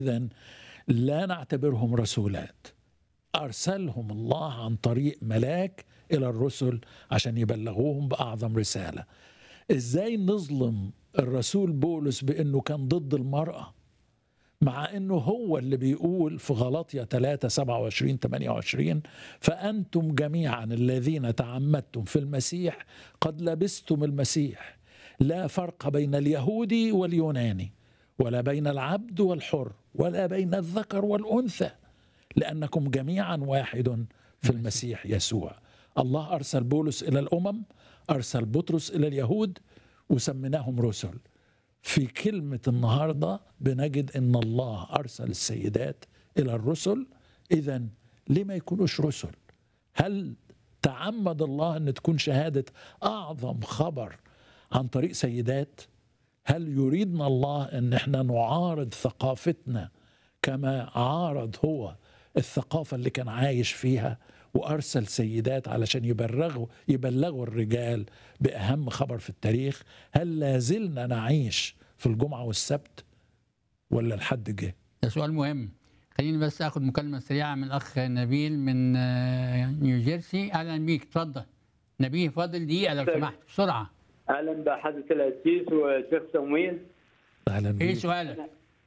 إذا لا نعتبرهم رسولات أرسلهم الله عن طريق ملاك إلى الرسل عشان يبلغوهم بأعظم رسالة إزاي نظلم الرسول بولس بأنه كان ضد المرأة مع أنه هو اللي بيقول في غلطية 3 27 28 فأنتم جميعا الذين تعمدتم في المسيح قد لبستم المسيح لا فرق بين اليهودي واليوناني ولا بين العبد والحر ولا بين الذكر والأنثى لأنكم جميعا واحد في المسيح يسوع الله أرسل بولس إلى الأمم أرسل بطرس إلى اليهود وسميناهم رسل في كلمة النهاردة بنجد أن الله أرسل السيدات إلى الرسل إذا ليه ما يكونوش رسل هل تعمد الله أن تكون شهادة أعظم خبر عن طريق سيدات هل يريدنا الله أن احنا نعارض ثقافتنا كما عارض هو الثقافة اللي كان عايش فيها وأرسل سيدات علشان يبلغوا يبلغوا الرجال بأهم خبر في التاريخ هل لا زلنا نعيش في الجمعة والسبت ولا الحد جه ده سؤال مهم خليني بس اخد مكالمه سريعه من الاخ نبيل من آه، نيوجيرسي اهلا بيك اتفضل نبيه فاضل دقيقه لو طيب. سمحت بسرعه اهلا بحضره القسيس وشيخ سمويل أهلا ايه بيك سؤالك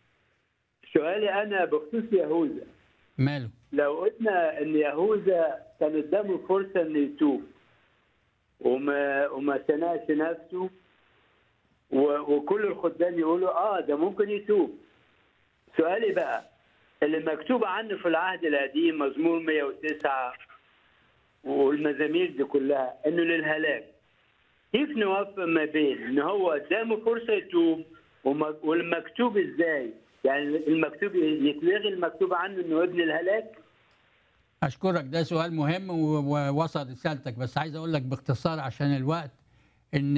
سؤالي انا بخصوص يهوذا ماله لو قلنا ان يهوذا كان قدامه فرصه انه يتوب وما وما سناش نفسه و- وكل الخدام يقولوا اه ده ممكن يتوب سؤالي بقى اللي مكتوب عنه في العهد القديم مزمور 109 والمزامير دي كلها انه للهلاك كيف نوفق ما بين ان هو قدامه فرصه يتوب وم- والمكتوب ازاي؟ يعني المكتوب يتلغي المكتوب عنه انه ابن الهلاك؟ اشكرك ده سؤال مهم و- ووصل رسالتك بس عايز اقول لك باختصار عشان الوقت ان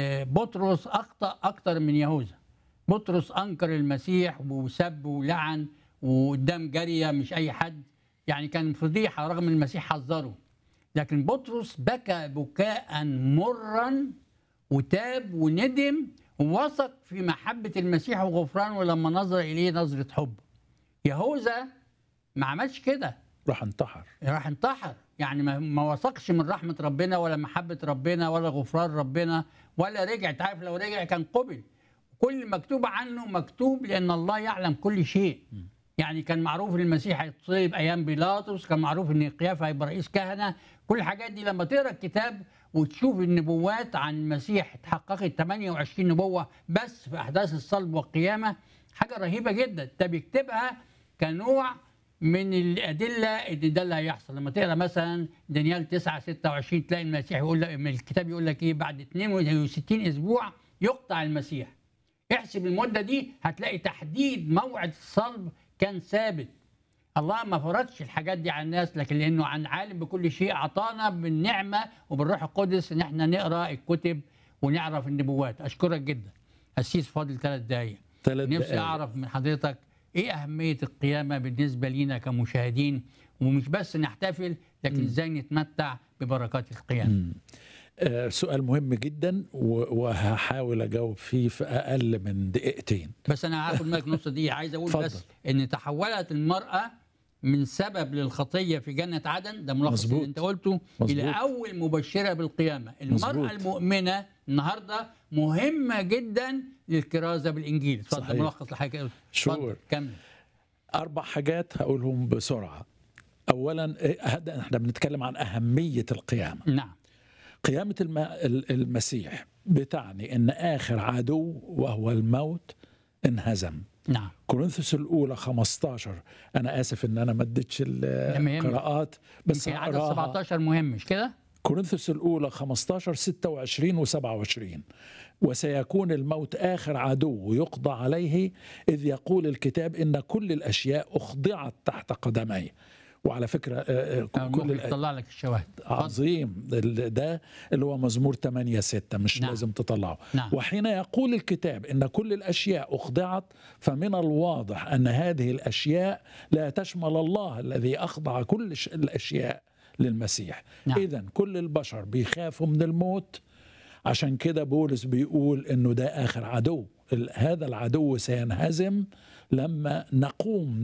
بطرس اخطا اكتر من يهوذا بطرس انكر المسيح وسب ولعن وقدام جاريه مش اي حد يعني كان فضيحه رغم المسيح حذره لكن بطرس بكى بكاء مرا وتاب وندم ووثق في محبه المسيح وغفرانه لما نظر اليه نظره حب يهوذا ما عملش كده راح انتحر راح انتحر يعني ما, ما وثقش من رحمة ربنا ولا محبة ربنا ولا غفران ربنا ولا رجع انت عارف لو رجع كان قبل كل مكتوب عنه مكتوب لأن الله يعلم كل شيء يعني كان معروف ان المسيح هيتصلب ايام بيلاطس كان معروف ان قيافه هيبقى رئيس كهنه كل الحاجات دي لما تقرا الكتاب وتشوف النبوات عن المسيح اتحققت 28 نبوه بس في احداث الصلب والقيامه حاجه رهيبه جدا ده بيكتبها كنوع من الادله ان ده اللي هيحصل لما تقرا مثلا دانيال 9 26 تلاقي المسيح يقول لك من الكتاب يقول لك ايه بعد 62 اسبوع يقطع المسيح احسب المده دي هتلاقي تحديد موعد الصلب كان ثابت الله ما فرضش الحاجات دي على الناس لكن لانه عن عالم بكل شيء اعطانا بالنعمه وبالروح القدس ان احنا نقرا الكتب ونعرف النبوات اشكرك جدا قسيس فاضل ثلاث دقائق ثلاث نفسي دقايق. اعرف من حضرتك ايه اهميه القيامه بالنسبه لينا كمشاهدين ومش بس نحتفل لكن ازاي نتمتع ببركات القيامه آه، سؤال مهم جدا و- وهحاول أجاوب فيه في أقل من دقيقتين بس انا هاخد منك نص دقيقه عايز اقول اتفضل. بس ان تحولت المراه من سبب للخطيه في جنه عدن ده ملخص مظبوط. اللي انت قلته مظبوط. الى اول مبشره بالقيامه المراه مظبوط. المؤمنه النهارده مهمه جدا للكرازه بالانجيل اتفضل صحيح. ملخص لحاجه اتفضل شور. كمل أربع حاجات هقولهم بسرعة أولا إيه، هذا احنا بنتكلم عن أهمية القيامة نعم قيامة الم... ال- المسيح بتعني أن آخر عدو وهو الموت انهزم نعم كورنثوس الأولى 15 أنا آسف إن أنا ما اديتش يهمك. القراءات بس يمكن عدد هقراها. 17 مهم مش كده؟ كورنثوس الأولى 15 26 و27 وسيكون الموت آخر عدو يقضى عليه إذ يقول الكتاب إن كل الأشياء أخضعت تحت قدمي وعلى فكرة آه، آه، كل المخرج الأ- يطلع لك الشواهد اتفضل. عظيم ال- ده اللي هو مزمور 8 6 مش نعم. نعم. لازم تطلعه نعم. وحين يقول الكتاب ان كل الاشياء اخضعت فمن الواضح ان هذه الاشياء لا تشمل الله الذي اخضع كل ش- الاشياء للمسيح نعم. اذا كل البشر بيخافوا من الموت عشان كده بولس بيقول انه ده اخر عدو ال- هذا العدو سينهزم لما نقوم